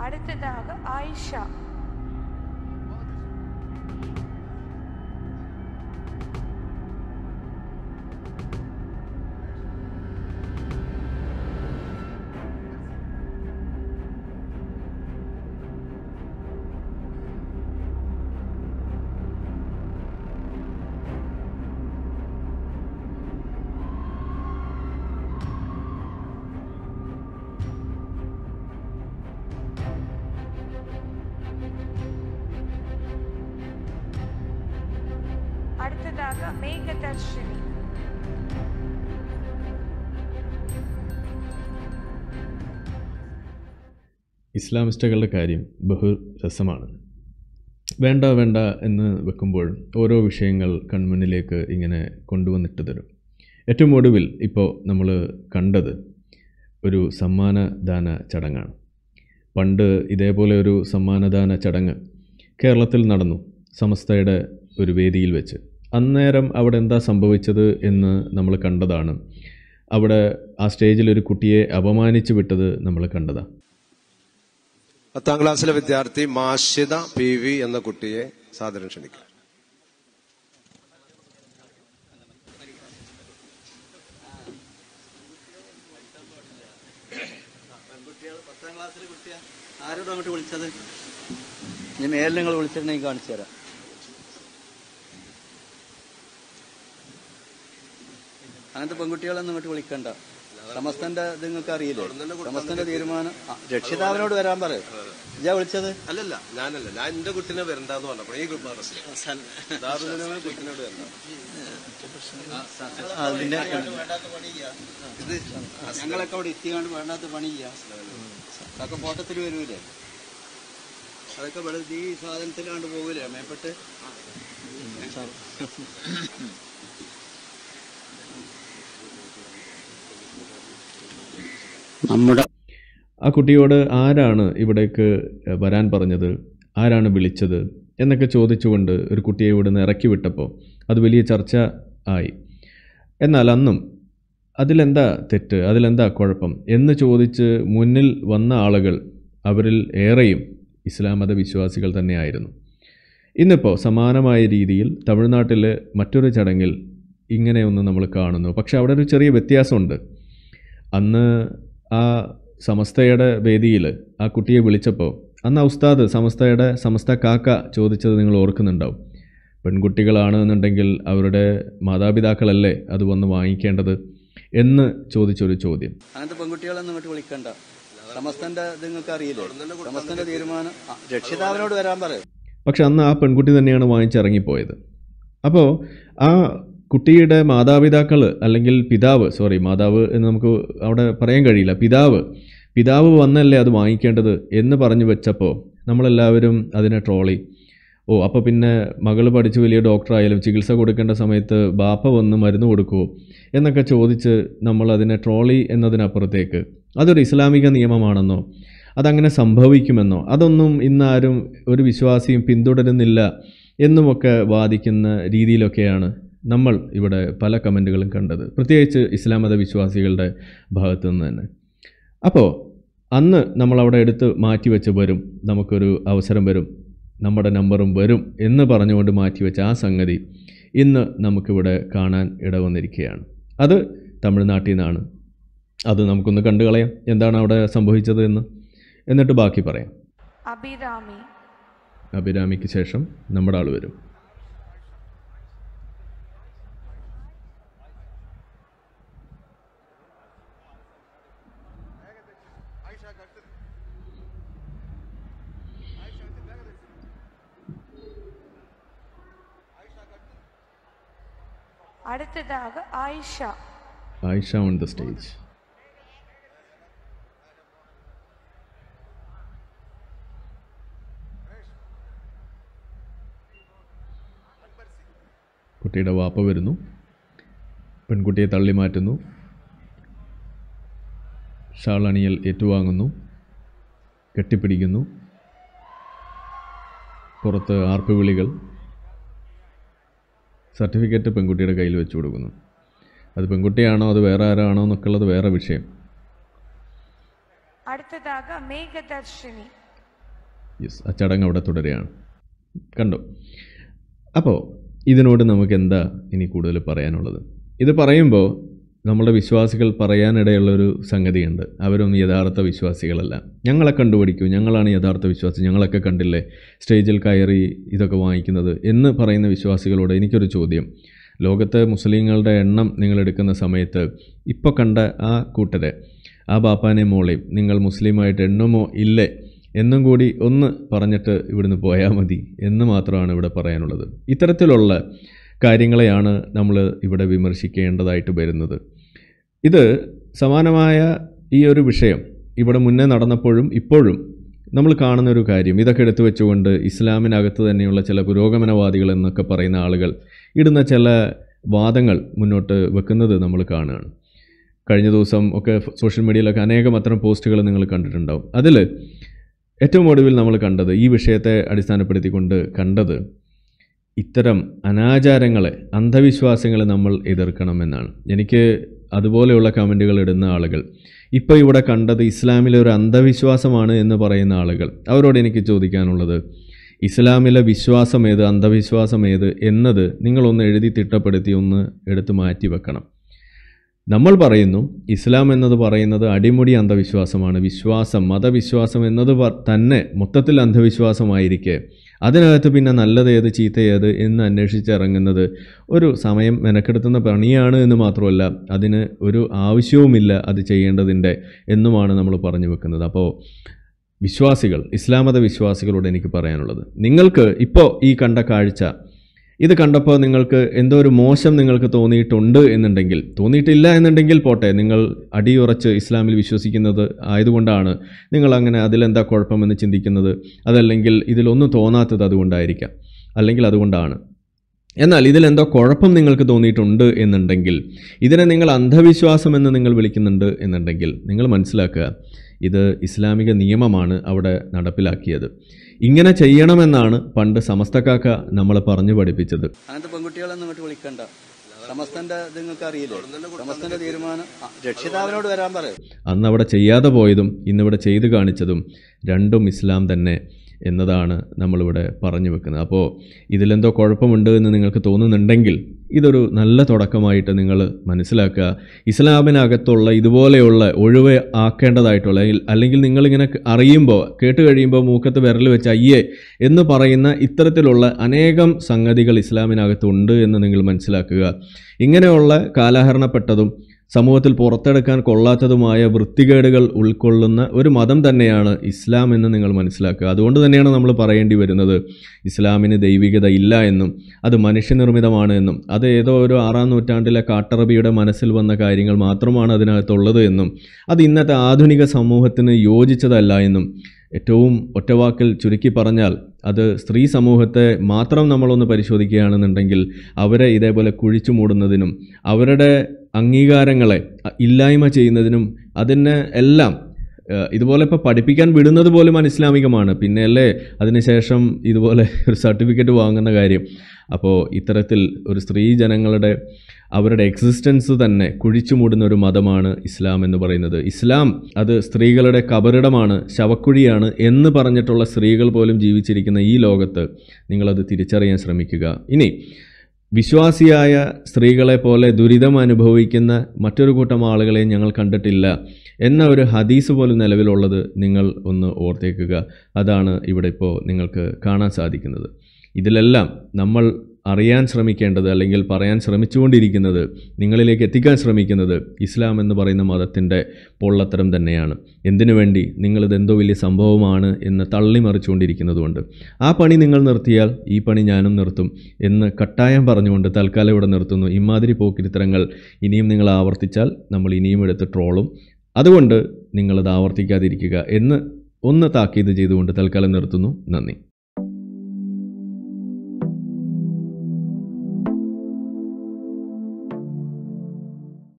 അടുത്തதாக ആയിഷ അടുത്തதாக മേഘദർശിനി ഇസ്ലാമിസ്റ്റുകളുടെ കാര്യം ബഹു രസമാണ് വേണ്ട വേണ്ട എന്ന് വെക്കുമ്പോൾ ഓരോ വിഷയങ്ങൾ കൺമുന്നിലേക്ക് ഇങ്ങനെ കൊണ്ടുവന്നിട്ട് തരും ഏറ്റവും ഒടുവിൽ ഇപ്പോൾ നമ്മൾ കണ്ടത് ഒരു സമ്മാനദാന ചടങ്ങാണ് പണ്ട് ഇതേപോലെ ഒരു സമ്മാനദാന ചടങ്ങ് കേരളത്തിൽ നടന്നു സമസ്തയുടെ ഒരു വേദിയിൽ വെച്ച് അന്നേരം അവിടെ എന്താ സംഭവിച്ചത് എന്ന് നമ്മൾ കണ്ടതാണ് അവിടെ ആ സ്റ്റേജിൽ ഒരു കുട്ടിയെ അപമാനിച്ചു വിട്ടത് നമ്മൾ കണ്ടതാണ് പത്താം ക്ലാസ്സിലെ വിദ്യാർത്ഥി മാഷിത പി വി എന്ന കുട്ടിയെ സാദരം ക്ഷണിക്കുക പത്താം ക്ലാസ്സിൽ കുട്ടിയ ആരോടും അങ്ങോട്ട് വിളിച്ചത് ഇനി മേലിൽ നിങ്ങൾ വിളിച്ചിട്ടുണ്ടെങ്കിൽ കാണിച്ചു തരാം അങ്ങനത്തെ പെൺകുട്ടികളൊന്നും ഇങ്ങോട്ട് വിളിക്കണ്ട സമസ്തന്റെ ഇത് നിങ്ങൾക്ക് അറിയില്ലേ സമസ്തന്റെ തീരുമാനം ആ, രക്ഷിതാവിനോട് വരാൻ പറ ഇജാ വിളിച്ചത് അല്ലല്ല ഞാനല്ല ഞാൻ എന്റെ കുട്ടിനെ വരണ്ടെന്ന് പറഞ്ഞപ്പോൾ ഈ ഗ്രൂപ്പ് മദ്രസയിൽ. ദാറുൽ കുട്ടിനോട് വരണ്ട അതിന്റെ ഇത് ഞങ്ങളൊക്കെ അവിടെ എത്തിക്കാണ്ട് വേണ്ടാത്ത പണി ചെയ്യാം അതൊക്കെ ഫോട്ടത്തിൽ വരൂലേ അതൊക്കെ ഇവിടെ ഈ സാധനത്തിലാണ്ട് പോകൂലേ മേപ്പെട്ട് നമ്മുടെ ആ കുട്ടിയോട് ആരാണ് ഇവിടേക്ക് വരാൻ പറഞ്ഞത് ആരാണ് വിളിച്ചത് എന്നൊക്കെ ചോദിച്ചുകൊണ്ട് ഒരു കുട്ടിയെ ഇവിടുന്ന് ഇറക്കി വിട്ടപ്പോൾ അത് വലിയ ചർച്ച ആയി എന്നാൽ അന്നും അതിലെന്താ തെറ്റ് അതിലെന്താ കുഴപ്പം എന്ന് ചോദിച്ച് മുന്നിൽ വന്ന ആളുകൾ അവരിൽ ഏറെയും ഇസ്ലാം മത വിശ്വാസികൾ തന്നെയായിരുന്നു ഇന്നിപ്പോൾ സമാനമായ രീതിയിൽ തമിഴ്നാട്ടിലെ മറ്റൊരു ചടങ്ങിൽ ഇങ്ങനെയൊന്ന് നമ്മൾ കാണുന്നു പക്ഷെ അവിടെ ഒരു ചെറിയ വ്യത്യാസമുണ്ട് അന്ന് ആ സമസ്തയുടെ വേദിയിൽ ആ കുട്ടിയെ വിളിച്ചപ്പോൾ അന്ന് ആ ഉസ്താദ് സമസ്തയുടെ സമസ്ത കാക്ക ചോദിച്ചത് നിങ്ങൾ ഓർക്കുന്നുണ്ടാവും പെൺകുട്ടികളാണ് എന്നുണ്ടെങ്കിൽ അവരുടെ മാതാപിതാക്കളല്ലേ അത് വന്ന് വാങ്ങിക്കേണ്ടത് എന്ന് ചോദിച്ചൊരു ചോദ്യം അങ്ങനത്തെ പെൺകുട്ടികളൊന്നും ഇങ്ങോട്ട് വിളിക്കണ്ട സമസ്തന്റെ ഇത് നിങ്ങൾക്ക് അറിയില്ലേ സമസ്തന്റെ തീരുമാനം ആ, രക്ഷിതാവിനോട് വരാൻ പറ പക്ഷെ അന്ന് ആ പെൺകുട്ടി തന്നെയാണ് വാങ്ങിച്ചിറങ്ങിപ്പോയത് അപ്പോൾ ആ കുട്ടിയുടെ മാതാപിതാക്കൾ അല്ലെങ്കിൽ പിതാവ് സോറി മാതാവ് എന്ന് നമുക്ക് അവിടെ പറയാൻ കഴിയില്ല പിതാവ് പിതാവ് വന്നല്ലേ അത് വാങ്ങിക്കേണ്ടത് എന്ന് പറഞ്ഞു വെച്ചപ്പോൾ നമ്മളെല്ലാവരും അതിനെ ട്രോളി ഓ അപ്പോൾ പിന്നെ മകള് പഠിച്ച് വലിയ ഡോക്ടറായാലും ചികിത്സ കൊടുക്കേണ്ട സമയത്ത് ബാപ്പ വന്ന് മരുന്ന് കൊടുക്കുമോ എന്നൊക്കെ ചോദിച്ച് നമ്മൾ അതിനെ ട്രോളി എന്നതിനപ്പുറത്തേക്ക് അതൊരു ഇസ്ലാമിക നിയമമാണെന്നോ അതങ്ങനെ സംഭവിക്കുമെന്നോ അതൊന്നും ഇന്നാരും ഒരു വിശ്വാസിയും പിന്തുടരുന്നില്ല എന്നുമൊക്കെ വാദിക്കുന്ന രീതിയിലൊക്കെയാണ് നമ്മൾ ഇവിടെ പല കമൻറ്റുകളും കണ്ടത് പ്രത്യേകിച്ച് ഇസ്ലാം മത വിശ്വാസികളുടെ ഭാഗത്തു നിന്ന് തന്നെ അപ്പോൾ അന്ന് നമ്മളവിടെ എടുത്ത് മാറ്റിവെച്ച് വരും നമുക്കൊരു അവസരം വരും നമ്മുടെ നമ്പറും വരും എന്ന് പറഞ്ഞുകൊണ്ട് മാറ്റിവെച്ച ആ സംഗതി ഇന്ന് നമുക്കിവിടെ കാണാൻ ഇടവന്നിരിക്കുകയാണ് അത് തമിഴ്നാട്ടിൽ നിന്നാണ് അത് നമുക്കൊന്ന് കണ്ടു കളയാം എന്താണ് അവിടെ സംഭവിച്ചത് എന്ന് എന്നിട്ട് ബാക്കി പറയാം അഭിരാമി അഭിരാമിക്ക് ശേഷം നമ്മുടെ ആൾ വരും അടുത്തதாக Ayisha Ayisha on the stage കുട്ടിയുടെ വാപ്പ വരുന്നു പെൺകുട്ടിയെ തള്ളി മാറ്റുന്നു ഷാൾ അണിയൽ ഏറ്റുവാങ്ങുന്നു കെട്ടിപ്പിടിക്കുന്നു പുറത്ത് ആർപ്പ് വിളികൾ സർട്ടിഫിക്കറ്റ് പെൺകുട്ടിയുടെ കയ്യിൽ വെച്ച് കൊടുക്കുന്നു അത് പെൺകുട്ടിയാണോ അത് വേറെ ആരാണോ എന്നൊക്കെ ഉള്ളത് വേറെ വിഷയം അടുത്തதாக മേഘദർശിനി യെസ് ആ ചടങ്ങ് അവിടെ തുടരുകയാണ് കണ്ടു അപ്പോൾ ഇതിനോട് നമുക്ക് എന്താ ഇനി കൂടുതൽ പറയാനുള്ളത് ഇത് പറയുമ്പോൾ നമ്മുടെ വിശ്വാസികൾ പറയാനിടയുള്ളൊരു സംഗതിയുണ്ട് അവരൊന്നും യഥാർത്ഥ വിശ്വാസികളല്ല ഞങ്ങളെ കണ്ടുപിടിക്കൂ ഞങ്ങളാണ് യഥാർത്ഥ വിശ്വാസി ഞങ്ങളൊക്കെ കണ്ടില്ലേ സ്റ്റേജിൽ കയറി ഇതൊക്കെ വാങ്ങിക്കുന്നത് എന്ന് പറയുന്ന വിശ്വാസികളോട് എനിക്കൊരു ചോദ്യം ലോകത്തെ മുസ്ലിങ്ങളുടെ എണ്ണം നിങ്ങൾ എടുക്കുന്ന സമയത്ത് ഇപ്പോൾ കണ്ട ആ കൂട്ടരെ ആ ബാപ്പാനെ മോളെയും നിങ്ങൾ മുസ്ലിമായിട്ട് എണ്ണുമോ ഇല്ലേ എന്നും കൂടി ഒന്ന് പറഞ്ഞിട്ട് ഇവിടുന്ന് പോയാൽ മതി എന്ന് മാത്രമാണ് ഇവിടെ പറയാനുള്ളത് ഇത്തരത്തിലുള്ള കാര്യങ്ങളെയാണ് നമ്മൾ ഇവിടെ വിമർശിക്കേണ്ടതായിട്ട് വരുന്നത് ഇത് സമാനമായ ഈ ഒരു വിഷയം ഇവിടെ മുന്നേ നടന്നപ്പോഴും ഇപ്പോഴും നമ്മൾ കാണുന്ന ഒരു കാര്യം ഇതൊക്കെ എടുത്തു വെച്ചുകൊണ്ട് ഇസ്ലാമിനകത്ത് തന്നെയുള്ള ചില പുരോഗമനവാദികൾ എന്നൊക്കെ പറയുന്ന ആളുകൾ ഇടുന്ന ചില വാദങ്ങൾ മുന്നോട്ട് വെക്കുന്നത് നമ്മൾ കാണുകയാണ് കഴിഞ്ഞ ദിവസം ഒക്കെ സോഷ്യൽ മീഡിയയിലൊക്കെ അനേകം അത്തരം പോസ്റ്റുകൾ നിങ്ങൾ കണ്ടിട്ടുണ്ടാവും അതിൽ ഏറ്റവും ഒടുവിൽ നമ്മൾ കണ്ടത് ഈ വിഷയത്തെ അടിസ്ഥാനപ്പെടുത്തിക്കൊണ്ട് കണ്ടത് ഇത്തരം അനാചാരങ്ങളെ അന്ധവിശ്വാസങ്ങളെ നമ്മൾ എതിർക്കണമെന്നാണ് എനിക്ക് അതുപോലെയുള്ള കമൻറ്റുകൾ ഇടുന്ന ആളുകൾ ഇപ്പോൾ ഇവിടെ കണ്ടത് ഇസ്ലാമിലെ ഒരു അന്ധവിശ്വാസമാണ് എന്ന് പറയുന്ന ആളുകൾ അവരോട് എനിക്ക് ചോദിക്കാനുള്ളത് ഇസ്ലാമിലെ വിശ്വാസം ഏത് അന്ധവിശ്വാസം ഏത് എന്നത് നിങ്ങളൊന്ന് എഴുതി തിട്ടപ്പെടുത്തി ഒന്ന് എടുത്ത് മാറ്റി വെക്കണം നമ്മൾ പറയുന്നു ഇസ്ലാം എന്നത് പറയുന്നത് അടിമുടി അന്ധവിശ്വാസമാണ് വിശ്വാസം മതവിശ്വാസം എന്നത് പ- തന്നെ മൊത്തത്തിൽ അന്ധവിശ്വാസമായിരിക്കെ അതിനകത്ത് പിന്നെ നല്ലത് ഏത് ചീത്ത ഏത് എന്ന് അന്വേഷിച്ചിറങ്ങുന്നത് ഒരു സമയം മെനക്കെടുത്തുന്ന പണിയാണ് എന്ന് മാത്രമല്ല അതിന് ഒരു ആവശ്യവുമില്ല അത് ചെയ്യേണ്ടതിൻ്റെ എന്നുമാണ് നമ്മൾ പറഞ്ഞു വെക്കുന്നത് അപ്പോൾ വിശ്വാസികൾ ഇസ്ലാം മത വിശ്വാസികളോട് എനിക്ക് പറയാനുള്ളത് നിങ്ങൾക്ക് ഇപ്പോൾ ഈ കണ്ട കാഴ്ച ഇത് കണ്ടപ്പോൾ നിങ്ങൾക്ക് എന്തോ ഒരു മോശം നിങ്ങൾക്ക് തോന്നിയിട്ടുണ്ട് എന്നുണ്ടെങ്കിൽ തോന്നിയിട്ടില്ല എന്നുണ്ടെങ്കിൽ പോട്ടെ നിങ്ങൾ അടിയുറച്ച് ഇസ്ലാമിൽ വിശ്വസിക്കുന്നത് ആയതുകൊണ്ടാണ് നിങ്ങൾ അങ്ങനെ അതിലെന്താ കുഴപ്പമെന്ന് ചിന്തിക്കുന്നത് അതല്ലെങ്കിൽ ഇതിലൊന്നും തോന്നാത്തത് അതുകൊണ്ടായിരിക്കാം അല്ലെങ്കിൽ അതുകൊണ്ടാണ് എന്നാൽ ഇതിലെന്തോ കുഴപ്പം നിങ്ങൾക്ക് തോന്നിയിട്ടുണ്ട് എന്നുണ്ടെങ്കിൽ ഇതിനെ നിങ്ങൾ അന്ധവിശ്വാസം എന്ന് നിങ്ങൾ വിളിക്കുന്നുണ്ട് എന്നുണ്ടെങ്കിൽ നിങ്ങൾ മനസ്സിലാക്കുക ഇത് ഇസ്ലാമിക നിയമമാണ് അവിടെ നടപ്പിലാക്കിയത് ഇങ്ങനെ ചെയ്യണമെന്നാണ് പണ്ട് സമസ്തക്കാക്ക നമ്മളെ പറഞ്ഞു പഠിപ്പിച്ചത് അങ്ങനത്തെ പെൺകുട്ടികളൊന്നും ഇങ്ങോട്ട് വിളിക്കണ്ട സമസ്തന്റെ ഇത് നിങ്ങൾക്ക് അറിയില്ലേ സമസ്തന്റെ തീരുമാനം ആ, രക്ഷിതാവിനോട് വരാൻ പറയും അന്ന് അവിടെ ചെയ്യാതെ പോയതും ഇന്നിവിടെ ചെയ്തു കാണിച്ചതും രണ്ടും ഇസ്ലാം തന്നെ എന്നതാണ് നമ്മളിവിടെ പറഞ്ഞു വെക്കുന്നത് അപ്പോൾ ഇതിലെന്തോ കുഴപ്പമുണ്ട് എന്ന് നിങ്ങൾക്ക് തോന്നുന്നുണ്ടെങ്കിൽ ഇതൊരു നല്ല തുടക്കമായിട്ട് നിങ്ങൾ മനസ്സിലാക്കുക ഇസ്ലാമിനകത്തുള്ള ഇതുപോലെയുള്ള ഒഴിവ് ആക്കേണ്ടതായിട്ടുള്ള അല്ലെങ്കിൽ- അല്ലെങ്കിൽ നിങ്ങളിങ്ങനെ അറിയുമ്പോൾ കേട്ട് കഴിയുമ്പോൾ മൂക്കത്ത് വിരൽ വെച്ച് അയ്യേ എന്ന് പറയുന്ന ഇത്തരത്തിലുള്ള അനേകം സംഗതികൾ ഇസ്ലാമിനകത്തുണ്ട് എന്ന് നിങ്ങൾ മനസ്സിലാക്കുക ഇങ്ങനെയുള്ള കാലഹരണപ്പെട്ടതും സമൂഹത്തിൽ പുറത്തെടുക്കാൻ കൊള്ളാത്തതുമായ വൃത്തികേടുകൾ ഉൾക്കൊള്ളുന്ന ഒരു മതം തന്നെയാണ് ഇസ്ലാം എന്ന് നിങ്ങൾ മനസ്സിലാക്കുക അതുകൊണ്ട് തന്നെയാണ് നമ്മൾ പറയേണ്ടി വരുന്നത് ഇസ്ലാമിന് ദൈവികത ഇല്ല എന്നും അത് മനുഷ്യനിർമ്മിതമാണ് എന്നും അത് ഏതോ ഒരു ആറാം നൂറ്റാണ്ടിലെ കാട്ടറബിയുടെ മനസ്സിൽ വന്ന കാര്യങ്ങൾ മാത്രമാണ് അതിനകത്തുള്ളത് എന്നും അത് ഇന്നത്തെ ആധുനിക സമൂഹത്തിന് യോജിച്ചതല്ല എന്നും ഏറ്റവും ഒറ്റവാക്കിൽ ചുരുക്കി പറഞ്ഞാൽ അത് സ്ത്രീ സമൂഹത്തെ മാത്രം നമ്മളൊന്ന് പരിശോധിക്കുകയാണെന്നുണ്ടെങ്കിൽ അവരെ ഇതേപോലെ കുഴിച്ചു മൂടുന്നതിനും അവരുടെ അംഗീകാരങ്ങളെ അ- ഇല്ലായ്മ ചെയ്യുന്നതിനും അതിന് എല്ലാം ഏഹ്, ഇതുപോലെ ഇപ്പോൾ പഠിപ്പിക്കാൻ വിടുന്നത് പോലും അനിസ്ലാമികമാണ് പിന്നെ അല്ലേ അതിനുശേഷം ഇതുപോലെ ഒരു സർട്ടിഫിക്കറ്റ് വാങ്ങുന്ന കാര്യം അപ്പോൾ ഇത്തരത്തിൽ ഒരു സ്ത്രീ ജനങ്ങളുടെ അവരുടെ എക്സിസ്റ്റൻസ് തന്നെ കുഴിച്ചു മൂടുന്ന ഒരു മതമാണ് ഇസ്ലാം എന്ന് പറയുന്നത് ഇസ്ലാം അത് സ്ത്രീകളുടെ കബറിടമാണ് ശവക്കുഴിയാണ് എന്ന് പറഞ്ഞിട്ടുള്ള സ്ത്രീകൾ പോലും ജീവിച്ചിരിക്കുന്ന ഈ ലോകത്ത് നിങ്ങളത് തിരിച്ചറിയാൻ ശ്രമിക്കുക ഇനി വിശ്വാസിയായ സ്ത്രീകളെ പോലെ ദുരിതം അനുഭവിക്കുന്ന മറ്റൊരു കൂട്ടം ആളുകളെ ഞങ്ങൾ കണ്ടിട്ടില്ല എന്ന ഒരു ഹദീസ് പോലും നിലവിലുള്ളത് നിങ്ങൾ ഒന്ന് ഓർത്തേക്കുക അതാണ് ഇവിടെ ഇപ്പോൾ നിങ്ങൾക്ക് കാണാൻ സാധിക്കുന്നത് ഇതിലെല്ലാം നമ്മൾ അറിയാൻ ശ്രമിക്കേണ്ടത് അല്ലെങ്കിൽ പറയാൻ ശ്രമിച്ചുകൊണ്ടിരിക്കുന്നത് നിങ്ങളിലേക്ക് എത്തിക്കാൻ ശ്രമിക്കുന്നത് ഇസ്ലാം എന്ന് പറയുന്ന മതത്തിൻ്റെ പൊള്ളത്തരം തന്നെയാണ് എന്തിനു വേണ്ടി നിങ്ങളിതെന്തോ വലിയ സംഭവമാണ് എന്ന് തള്ളിമറിച്ചുകൊണ്ടിരിക്കുന്നതുകൊണ്ട് ആ പണി നിങ്ങൾ നിർത്തിയാൽ ഈ പണി ഞാനും നിർത്തും എന്ന് കട്ടായം പറഞ്ഞുകൊണ്ട് തൽക്കാലം ഇവിടെ നിർത്തുന്നു ഇമാതിരി പോക്കിരിത്തരങ്ങൾ ഇനിയും നിങ്ങൾ ആവർത്തിച്ചാൽ നമ്മൾ ഇനിയും എടുത്ത് ട്രോളും അതുകൊണ്ട് നിങ്ങളത് ആവർത്തിക്കാതിരിക്കുക എന്ന് ഒന്ന് താക്കീത് ചെയ്തുകൊണ്ട് തൽക്കാലം നിർത്തുന്നു നന്ദി